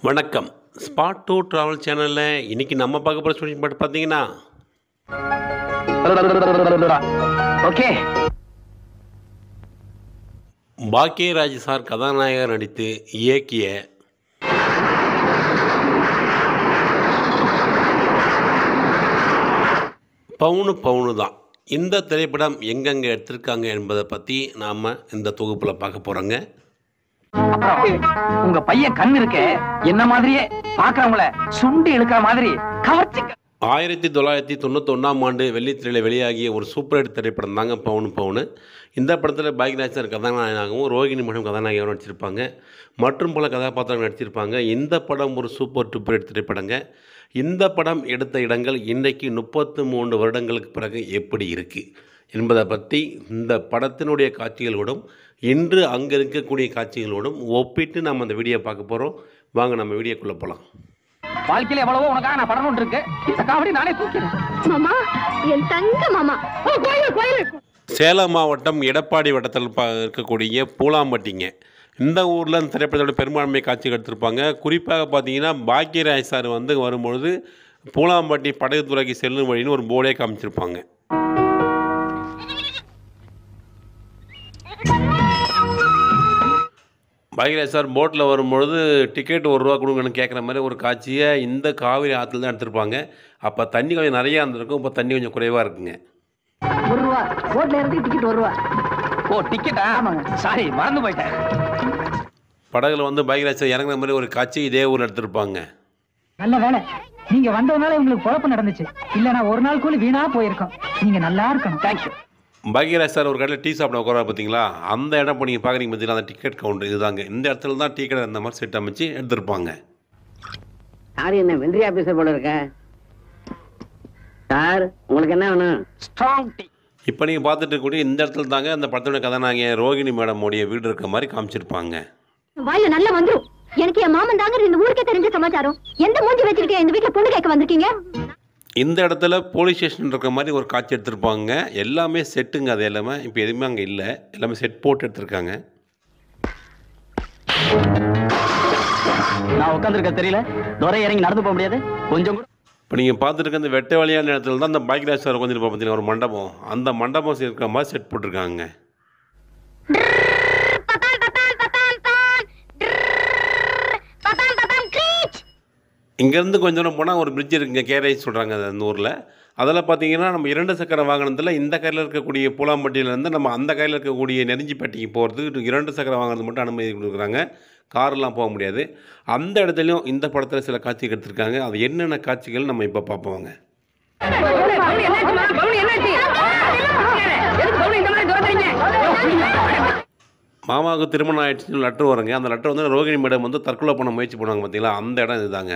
வணக்கம் spot to travel சேனலில் இன்றைக்கி நம்ம பார்க்க போகிற ஸ்டூடியோ பாட்டு பார்த்தீங்கன்னா ஓகே பாக்கியராஜ் சார் கதாநாயகர் நடித்து இயக்கிய பவுனு பவுனு தான் இந்த திரைப்படம் எங்கெங்கே எடுத்திருக்காங்க என்பதை பற்றி நாம் இந்த தொகுப்பில் பார்க்க போகிறோங்க அப்புறம் உங்க பையன் கண் இருக்கே என்ன மாதிரியே பாக்குறவங்கள சுண்டி இழுக்கிற மாதிரி கவர்ச்சிக்க ஆயிரத்தி தொள்ளாயிரத்தி தொண்ணூத்தொன்னாம் ஆண்டு வெள்ளித்திரையில் வெளியாகிய ஒரு சூப்பர் ஹிட் திரைப்படம் தாங்க பவுனு பவுனு இந்த படத்தில் பாக்யராஜ் சார் கதாநாயகனாகவும் ரோகிணி மேடம் கதாநாயகியாகவும் நடிச்சிருப்பாங்க மற்றும் பல கதாபாத்திரங்கள் நடிச்சிருப்பாங்க இந்த படம் ஒரு சூப்பர் டூப்பர் ஹிட் திரைப்படங்க இந்த படம் எடுத்த இடங்கள் இன்றைக்கு முப்பத்து மூன்று வருடங்களுக்கு பிறகு எப்படி இருக்குது என்பதை பற்றி இந்த படத்தினுடைய காட்சிகளோடும் இன்று அங்கே இருக்கக்கூடிய காட்சிகளோடும் ஒப்பிட்டு நம்ம அந்த வீடியோ பார்க்க போகிறோம் வாங்க நம்ம வீடியோக்குள்ளே போகலாம் வாழ்க்கையில எவ்வளவோ உனக்காக நான் படணும் இருக்கு இந்த காவடி நானே தூக்கிறேன் மாமா என் தங்க மாமா கோயில் கோயில் சேலம் மாவட்டம் எடப்பாடி வட்டத்தில் ப இருக்கக்கூடிய பூலாம்பட்டிங்க இந்த ஊரில் இந்த திரைப்படத்தோட பெரும்பான்மை காட்சிகள் எடுத்திருப்பாங்க குறிப்பாக பார்த்தீங்கன்னா பாக்யராஜ் சார் வந்து வரும்பொழுது பூலாம்பட்டி படகுத்துறைக்கு செல்லும் வழின்னு ஒரு போர்டே காமிச்சிருப்பாங்க பாக்யராஜ் சார் போட்டில் வரும்பொழுது டிக்கெட் ஒரு ரூபா கொடுங்கன்னு கேட்குற மாதிரி ஒரு காட்சியை இந்த காவிரி ஆற்றுல தான் எடுத்திருப்பாங்க அப்போ தண்ணி கொஞ்சம் நிறையா இருந்திருக்கும் இப்போ தண்ணி கொஞ்சம் குறைவாக இருக்குங்க ஒரு ரூபா போட்ல இருந்து டிக்கெட் ஒரு ரூபா ஓ டிக்கெட்டா ஆமாங்க சாரி மறந்து போயிட்டேன் படகுல வந்து பாக்யராஜ் சார் இறங்குற மாதிரி ஒரு காட்சி இதே ஊரில் எடுத்திருப்பாங்க நல்ல வேலை நீங்க வந்ததுனால உங்களுக்கு குழப்பம் நடந்துச்சு இல்லனா ஒரு நாள் கூலி வீணா போயிருக்கும் நீங்க நல்லா இருக்கணும் தேங்க்யூ பாக்யராஜ் சார் ஒரு கடையில் டீ சாப்பிட உட்கார பார்த்தீங்களா அந்த இடம் இப்போ நீங்கள் பார்க்குறீங்க பார்த்தீங்களா அந்த டிக்கெட் கவுண்டர் இதுதாங்க இந்த இடத்துல தான் டீ கடை இந்த மாதிரி செட் அமைச்சு எடுத்திருப்பாங்க சார் என்ன வெந்திரி ஆபீசர் போல இருக்க சார் உங்களுக்கு என்ன வேணும் ஸ்ட்ராங் டீ இப்போ நீங்கள் பார்த்துட்டு இருக்கக்கூடிய இந்த இடத்துல தாங்க அந்த படத்தோட கதாநாயகி ரோகிணி மேடமோடைய வீடு இருக்க மாதிரி காமிச்சிருப்பாங்க வாயில நல்லா வந்துரும் எனக்கு என் மாமன் தாங்க இந்த ஊருக்கே தெரிஞ்ச சமாச்சாரம் எந்த மூஞ்சி வச்சுக்கிட்டு இந்த வீட்டுல பொண்ணு கேட்க வந்திருக்கீங்க இந்த இடத்துல போலீஸ் ஸ்டேஷன் இருக்க மாதிரி ஒரு காட்சி எடுத்திருப்பாங்க எல்லாமே செட்டுங்க அது எல்லாமே இப்போ எதுவுமே அங்கே இல்லை எல்லாமே செட் போட்டு எடுத்திருக்காங்க நான் உட்காந்துருக்க தெரியல துரை இறங்கி நடந்து போக முடியாது கொஞ்சம் கூட இப்போ நீங்கள் பார்த்துட்டு இருக்க இந்த வெட்ட வழியான இடத்துல தான் அந்த பாக்யராஜ் சார் உட்காந்துருப்பா பார்த்தீங்கன்னா ஒரு மண்டபம் அந்த மண்டபம் இருக்கிற மாதிரி செட் போட்டிருக்காங்க இங்கேருந்து கொஞ்ச தூரம் போனால் ஒரு பிரிட்ஜ் இருக்குங்க கேரேஜ் சொல்கிறாங்க அந்த ஊரில் அதில் பார்த்தீங்கன்னா நம்ம இரண்டு சக்கர வாகனத்தில் இந்த கையில் இருக்கக்கூடிய பூலாம்பட்டியிலேருந்து நம்ம அந்த கையில் இருக்கக்கூடிய நெருஞ்சிப்பட்டிக்கு போகிறதுக்கு இரண்டு சக்கர வாகனத்துக்கு மட்டும் அனுமதி கொடுக்குறாங்க கார்லாம் போக முடியாது அந்த இடத்துலையும் இந்த படத்தில் சில காட்சிகள் எடுத்திருக்காங்க அது என்னென்ன காட்சிகள் நம்ம இப்போ பார்ப்போங்க மாமாவுக்கு திருமணம் ஆயிடுச்சுன்னு லெட்டர் வருங்க அந்த லெட்டர் வந்து ரோகிணி மேடம் வந்து தற்கொலை பண்ண முயற்சி பண்ணுவாங்க பார்த்தீங்களா அந்த இடம் இதுதாங்க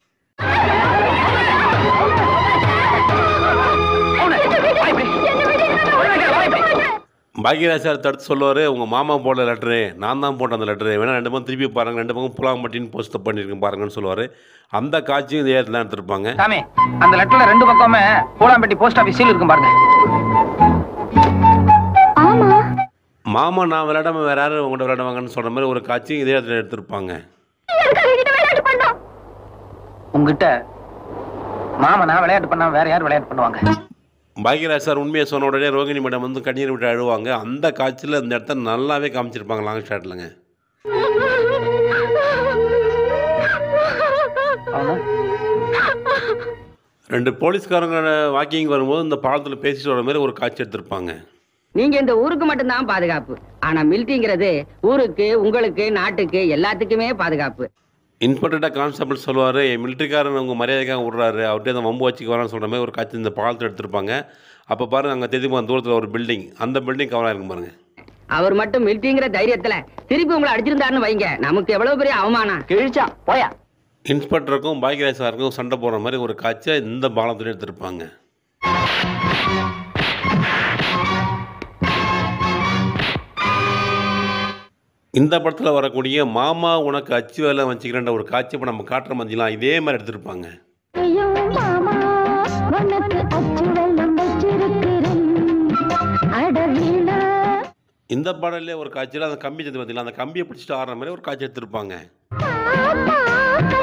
பாக்யராஜ் சார் தடுத்து சொல்லுவார் உங்கள் மாமா போட்ட லெட்ரு நான் தான் போட்ட அந்த லெட்ரு வேணா ரெண்டு பக்கம் திருப்பி பாருங்க ரெண்டு பக்கம் புலாம்பட்டின்னு போஸ்ட் பண்ணியிருக்கேன் பாருங்கன்னு சொல்லுவார் அந்த காட்சியும் இதே இடத்துல தான் எடுத்திருப்பாங்க சாமி அந்த லெட்டர்ல ரெண்டு பக்கமே பூலாம்பட்டி போஸ்ட் ஆபீஸ் சீல் இருக்கும் பாருங்க ஆமா மாமா நான் விளையாடாம வேற யாரும் உங்கள்கிட்ட விளையாடுவாங்கன்னு சொல்கிற மாதிரி ஒரு காட்சியும் இதே இடத்துல எடுத்திருப்பாங்க விளையாட்டு பண்ணோம் உங்ககிட்ட மாமனா விளையாட்டு பண்ணா வேற யார் விளையாட்டு பண்ணுவாங்க பாக்யராஜ் சார் உண்மையை சொன்ன உடனே ரோகிணி மேடம் வந்து கண்ணீர் விட்டு அழுவாங்க அந்த காட்சியில் இந்த இடத்த நல்லாவே காமிச்சிருப்பாங்க லாங் ஷாட்லங்க அவங்க ரெண்டு போலீஸ்காரங்க வாக்கிங் வரும்போது இந்த பாலத்தில் பேசிட்டு வர மாதிரி ஒரு காட்சி எடுத்திருப்பாங்க நீங்க இந்த ஊருக்கு மட்டும்தான் பாதுகாப்பு ஆனா மிலிட்டரிங்கிறது ஊருக்கு உங்களுக்கு நாட்டுக்கு எல்லாத்துக்குமே பாதுகாப்பு இன்ஸ்பெக்டர்கிட்ட கான்ஸ்டபிள் சொல்லுவார் என் மிலிட்ரிக்காரன் அவங்க மரியாதைக்காக விட்றாரு அவர்கிட்ட அந்த வம்பு வச்சுக்கு வரான்னு சொல்கிற மாதிரி ஒரு காட்சி இந்த பாலத்தில் எடுத்திருப்பாங்க அப்போ பாருங்க அங்கே தெரியுமா தூரத்தில் ஒரு பில்டிங் அந்த பில்டிங் கவராக இருக்கும் பாருங்க அவர் மட்டும் மிலிட்டரிங்கிற தைரியத்துல திருப்பி உங்களை அடிச்சிருந்தாருன்னு வைங்க நமக்கு எவ்வளவு பெரிய அவமானம் கிழிச்சா போயா இன்ஸ்பெக்டருக்கும் பாக்யராஜ் சாருக்கும் சண்டை போடுற மாதிரி ஒரு காட்சியை இந்த பாலத்தில் எடுத்திருப்பாங்க இந்த படத்தில் வரக்கூடிய மாமா உனக்கு அச்சு வேலை வச்சுக்கிறேன்ற ஒரு காட்சி இப்போ நம்ம காட்டுற மாதிரிலாம் இதே மாதிரி எடுத்திருப்பாங்க ஐயோ மாமா உனக்கு அச்சு வெள்ளம் வச்சிருக்கிறேன் அடவில இந்த பாடல்லே ஒரு காட்சியில் அந்த கம்பி சத்து பார்த்தீங்களா அந்த கம்பியை பிடிச்சிட்டு ஆடுற மாதிரி ஒரு காட்சி எடுத்திருப்பாங்க பாப்பா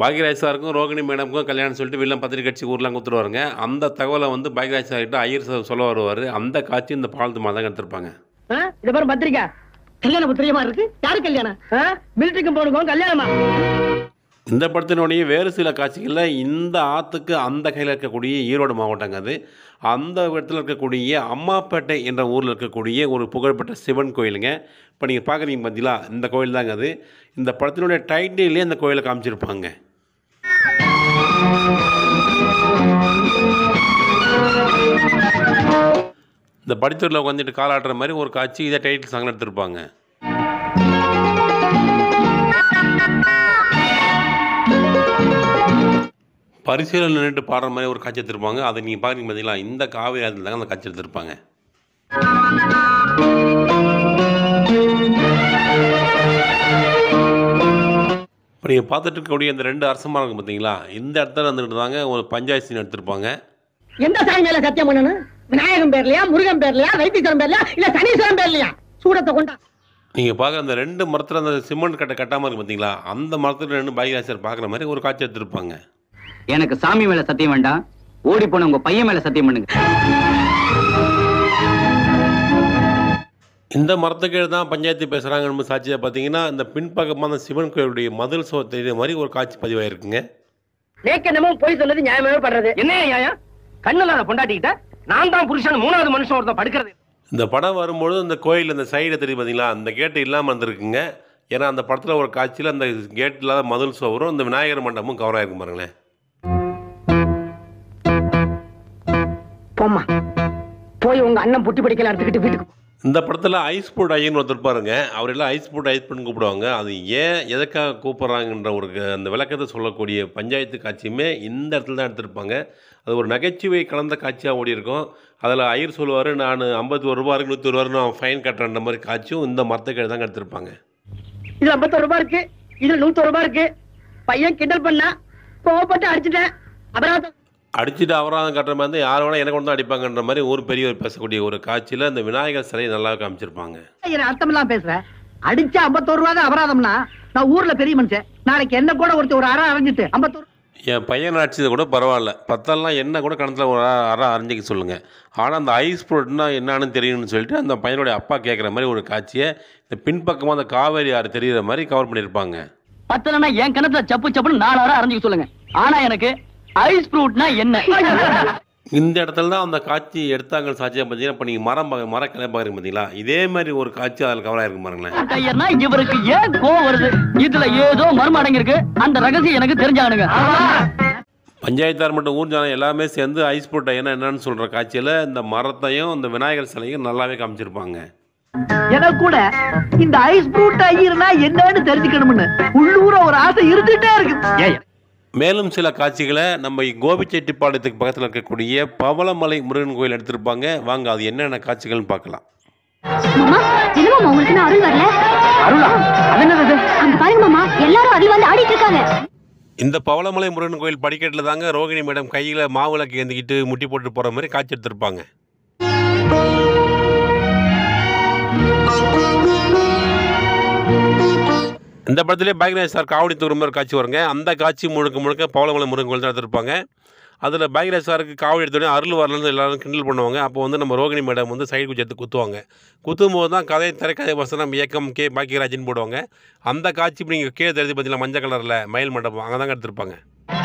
பாக்யராஜ் சாருக்கும் ரோகிணி மேடமுக்கும் கல்யாணம் சொல்லிட்டு வில்லம் பத்திரிக்கை கட்சி ஊர்லாம் கொடுத்துருவாருங்க அந்த தகவலை வந்து பாக்யராஜ் சார்கிட்ட ஐயர் சார் சொல்ல வருவார் அந்த காட்சி இந்த பாலத்து மாதிரி தான் எடுத்திருப்பாங்க இத பாரு பத்திரிக்கை கல்யாண பத்திரிகமா இருக்கு யாரு கல்யாணம் மிலிட்டரிக்கும் போனுக்கும் கல்யாணமா இந்த படத்தினுடைய வேறு சில காட்சிகளில் இந்த ஆற்றுக்கு அந்த கையில் இருக்கக்கூடிய ஈரோடு மாவட்டங்க அது அந்த இடத்துல இருக்கக்கூடிய அம்மாப்பேட்டை என்ற ஊரில் இருக்கக்கூடிய ஒரு புகழ்பெற்ற சிவன் கோயிலுங்க இப்போ நீங்கள் பார்க்குறீங்க பார்த்தீங்களா இந்த கோயில் தாங்க அது இந்த படத்தினுடைய டைட்டிலே அந்த கோயிலை காமிச்சிருப்பாங்க இந்த படித்தூரில் உட்காந்துட்டு காலாட்டுற மாதிரி ஒரு காட்சி இதே டைட்டில் சாங் எடுத்திருப்பாங்க பரிசீலனை நின்றுட்டு பாடுற மாதிரி ஒரு காட்சி எடுத்திருப்பாங்க அதை நீங்கள் பார்க்குறீங்க பார்த்தீங்களா இந்த காவிரி ஆற்றில் தாங்க அந்த காட்சி எடுத்திருப்பாங்க இப்போ நீங்கள் பார்த்துட்டு இருக்கக்கூடிய இந்த ரெண்டு அரசமாக இருக்கும் பார்த்தீங்களா இந்த இடத்துல வந்துட்டு தாங்க ஒரு பஞ்சாயத்து scene எடுத்திருப்பாங்க எந்த சாமி மேல சத்தியம் பண்ணணும் விநாயகம் பேர்லயா முருகன் பேர்லயா வைத்தீஸ்வரன் பேர்லயா இல்ல சனீஸ்வரன் பேர்லயா சூடத்தை கொண்டா நீங்கள் பார்க்குற அந்த ரெண்டு மரத்தில் அந்த சிமெண்ட் கட்டை கட்டாமல் இருக்கு பார்த்தீங்களா அந்த மரத்தில் ரெண்டு பாகிராசர் பார்க்குற மாதிரி ஒரு காட்சி எடுத்திருப்பாங்க எனக்கு சாமி மேல சத்தியம் வேண்டாம் ஓடி போன உங்க பையன் மேல சத்தியம் பண்ணுங்க இந்த மரத்துக்கு தான் பஞ்சாயத்து பேசுகிறாங்கன்னு சாட்சியாக பார்த்தீங்கன்னா இந்த பின்பக்கமாக அந்த சிவன் கோயிலுடைய மதில் சோ தெரியுற மாதிரி ஒரு காட்சி பதிவாயிருக்குங்க நேக்கு என்னமோ போய் சொன்னது நியாயமாவே படுறது என்ன நியாயம் கண்ணுல பொண்டாட்டிக்கிட்ட நான் தான் புருஷன் மூணாவது மனுஷன் ஒருத்தன் படுக்கிறது இந்த படம் வரும்பொழுது அந்த கோயில் அந்த சைடு தெரியும் பார்த்தீங்களா அந்த கேட்டு இல்லாமல் இருந்திருக்குங்க ஏன்னா அந்த படத்தில் ஒரு காட்சியில் அந்த கேட் இல்லாத மதில் சோவரும் இந்த விநாயகர் மண்டபமும் கவர் ஆகிருக்கும் பாருங்களேன் போம்மா போய் உங்க அண்ணன் புட்டி படிக்கலாம் எடுத்துக்கிட்டு வீட்டுக்கு போ. இந்த படத்தில் ஐஸ் போட் ஐயன் ஒருத்தர் பாருங்க அவர் எல்லாம் ஐஸ் போட் ஐஸ் பண்ணி கூப்பிடுவாங்க அது ஏன் எதுக்காக கூப்பிட்றாங்கன்ற ஒரு க- அந்த விளக்கத்தை சொல்லக்கூடிய பஞ்சாயத்து காட்சியுமே இந்த இடத்துல தான் எடுத்திருப்பாங்க அது ஒரு நகைச்சுவை கலந்த காட்சியாக ஓடி இருக்கும் அதில் ஐயர் சொல்லுவார் நான் ஐம்பத்தி ஒரு ரூபா இருக்கு நூற்றி ஒரு ரூபா நான் ஃபைன் கட்டுறேன்ற மாதிரி காட்சியும் இந்த மரத்துக்கு தான் எடுத்திருப்பாங்க இதுல ஐம்பத்தொரு ரூபாய் இருக்கு இதுல நூத்தொரு ரூபாய் இருக்கு பையன் கிண்டல் பண்ணா கோவப்பட்டு அடிச்சுட்டேன் அபராதம் அடிச்சுட்டு அபராதம் கட்டுற மாதிரி இருந்தால் யார் வேணால் எனக்கு கொண்டு தான் அடிப்பாங்கன்ற மாதிரி ஊர் பெரியவர் பேசக்கூடிய ஒரு காட்சியில் இந்த விநாயகர் சிலையை நல்லா காமிச்சிருப்பாங்க என்ன அர்த்தம் எல்லாம் பேசுற அடிச்சா ஐம்பத்தோரு ரூபாய் தான் அபராதம்னா நான் ஊர்ல பெரிய மனுஷன் நாளைக்கு என்ன கூட ஒருத்தர் ஒரு அரை அரைஞ்சிட்டு ஐம்பத்தோரு என் பையன் அடிச்சது கூட பரவாயில்ல பத்தெல்லாம் என்ன கூட கணத்தில் ஒரு அரை அரை அரைஞ்சிக்க சொல்லுங்கள் ஆனால் அந்த ஐஸ் ப்ரோட்னா என்னன்னு தெரியும்னு சொல்லிட்டு அந்த பையனுடைய அப்பா கேட்குற மாதிரி ஒரு காட்சியை இந்த பின்பக்கமாக அந்த காவேரி ஆறு தெரியுற மாதிரி கவர் பண்ணியிருப்பாங்க பத்தலன்னா என் கணத்துல சப்பு சப்புன்னு நாலு வாரம் அரைஞ்சிக்க சொல்லுங்க ஆனா எனக்கு ஐஸ் ஃப்ரூட்னா என்ன இந்த இடத்துல தான் அந்த காட்சி எடுத்தாங்கன்னு சாட்சியாக பார்த்தீங்கன்னா இப்போ நீங்கள் மரம் பார்க்க மரம் கிளை பார்க்குறீங்க பார்த்தீங்களா இதே மாதிரி ஒரு காட்சி அதில் கவர் ஆகிருக்கும் பாருங்களேன் கையர்னா இவருக்கு ஏன் கோவம் வருது இதுல ஏதோ மர்மம் அடங்கியிருக்கு அந்த ரகசியம் எனக்கு தெரிஞ்சானுங்க பஞ்சாயத்தார் மற்றும் ஊர் ஜனம் எல்லாமே சேர்ந்து ஐஸ் போட்ட என்ன என்னன்னு சொல்கிற காட்சியில் இந்த மரத்தையும் இந்த விநாயகர் சிலையும் நல்லாவே காமிச்சிருப்பாங்க எனக்கு கூட இந்த ஐஸ் ஃப்ரூட் ஐயர்னா என்னன்னு தெரிஞ்சுக்கணும்னு உள்ளூர ஒரு ஆசை இருந்துட்டே இருக்கு மேலும் சில காட்சிகளை நம்ம கோபிச்செட்டிப்பாளையத்துக்கு பக்கத்தில் இருக்கக்கூடிய பவளமலை முருகன் கோயில் எடுத்திருப்பாங்க வாங்க அது என்னென்ன காட்சிகள்னு பார்க்கலாம் மாமா என்னமா உங்களுக்கு நான் அருள் வரல அருளா அது என்னது அங்க பாருங்க மாமா எல்லாரும் அருள் வந்து ஆடிட்டு இருக்காங்க இந்த பவளமலை முருகன் கோயில் படிக்கட்டில் தாங்க ரோகிணி மேடம் கையில் மாவிளக்கு ஏந்திக்கிட்டு முட்டி போட்டு போகிற மாதிரி காட்சி எடுத்திருப்பாங்க இந்த படத்திலே பாக்யராஜ் சார் காவடி தூக்குற மாதிரி ஒரு காட்சி வருங்க அந்த காட்சி முழுக்க முழுக்க பவளமலை முருகன் கோயில் தான் எடுத்திருப்பாங்க அதில் பாக்யராஜ் சாருக்கு காவடி எடுத்தோடனே அருள் வரலன்னு எல்லாரும் கிண்டல் பண்ணுவாங்க அப்போ வந்து நம்ம ரோகிணி மேடம் வந்து சைடு குச்சி எடுத்து குத்துவாங்க குத்தும் போது தான் கதை திரைக்கதை வசனம் இயக்கம் கே பாக்கியராஜன் போடுவாங்க அந்த காட்சி இப்போ நீங்கள் கீழே தெரிஞ்சு பார்த்தீங்களா மஞ்சள் கலரில் மயில் மண்டபம் அங்கே தாங்க எடுத்திருப்பாங்க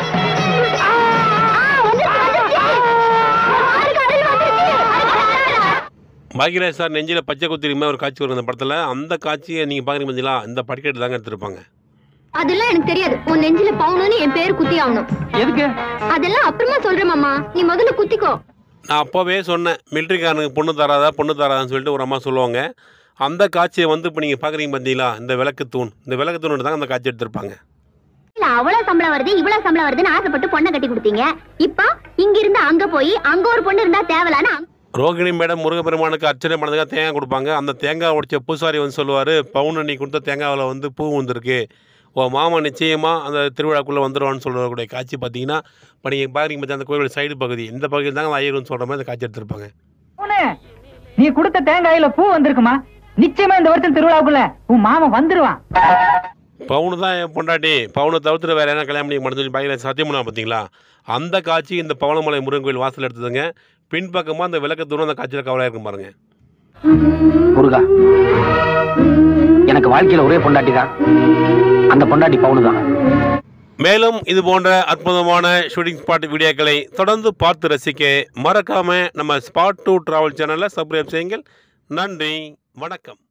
பாக்யராஜ் சார் நெஞ்சில் பச்சை குத்திரிமே ஒரு காட்சி வரும் இந்த படத்தில் அந்த காட்சியை நீங்கள் பார்க்குறீங்க பார்த்தீங்களா இந்த படிக்கட்டு தாங்க எடுத்திருப்பாங்க அதெல்லாம் எனக்கு தெரியாது உன் நெஞ்சில பவுனுன்னு என் பேர் குத்தி ஆகணும் எதுக்கு அதெல்லாம் அப்புறமா சொல்றேன் மாமா நீ முதல்ல குத்திக்கோ நான் அப்போவே சொன்னேன் மிலிட்ரிக்காரனுக்கு பொண்ணு தராதா பொண்ணு தராதான்னு சொல்லிட்டு ஒரு அம்மா சொல்லுவாங்க அந்த காட்சியை வந்து இப்போ நீங்கள் பார்க்குறீங்க பார்த்தீங்களா இந்த விளக்கு தூண் இந்த விளக்கு தூண் தாங்க அந்த காட்சி எடுத்திருப்பாங்க இல்ல அவ்வளவு சம்பளம் வருது இவ்வளவு சம்பளம் வருதுன்னு ஆசைப்பட்டு பொண்ணை கட்டி கொடுத்தீங்க இப்போ இங்க இருந்து அங்க போய் அங்க ஒரு பொண்ணு இருந்தா தேவலான்னு அங்க- ரோகிணி மேடம் முருகப்பெருமானுக்கு அர்ச்சனை பண்ணதுக்காக தேங்காய் கொடுப்பாங்க அந்த தேங்காய் உடைச்ச பூசாரி வந்து சொல்லுவார் பவுன் நீ கொடுத்த தேங்காவில் வந்து பூ வந்திருக்கு ஓ மாமா நிச்சயமாக அந்த திருவிழாக்குள்ளே வந்துடுவான்னு சொல்லக்கூடிய காட்சி பார்த்தீங்கன்னா இப்போ நீங்கள் பாருங்க பார்த்தா அந்த கோயிலோட சைடு பகுதி இந்த பகுதியில் தாங்க அந்த ஐயர்னு சொல்கிற மாதிரி அந்த காட்சி எடுத்திருப்பாங்க பொண்ணு, நீ கொடுத்த தேங்காயில பூ வந்திருக்குமா நிச்சயமா இந்த வருஷம் திருவிழாவுக்குள்ள உன் மாமன் வந்துருவான் பவுனு தான் என் பொண்டாட்டி பவுனை தவிர்த்து வேறு என்ன கல்யாணம் பண்ணி மட்டும் சொல்லி பாக்கியராஜ் சத்தியம் பண்ணா பார்த்தீங்களா அந்த காட்சி இந்த பவனமலை முருகன் கோயில் வாசல் எடுத்ததுங்க பின்பக்கமாக அந்த விளக்கத்தூரம் அந்த காட்சியில் கவலையாக இருக்கும் பாருங்க முருகா எனக்கு வாழ்க்கையில ஒரே பொண்டாட்டி தான் அந்த பொண்டாட்டி பவுனு தான் மேலும் இது போன்ற அற்புதமான ஷூட்டிங் ஸ்பாட் வீடியோக்களை தொடர்ந்து பார்த்து ரசிக்க மறக்காமல் நம்ம ஸ்பாட் டூ ட்ராவல் சேனலை சப்ஸ்கிரைப் செய்யுங்கள் நன்றி வணக்கம்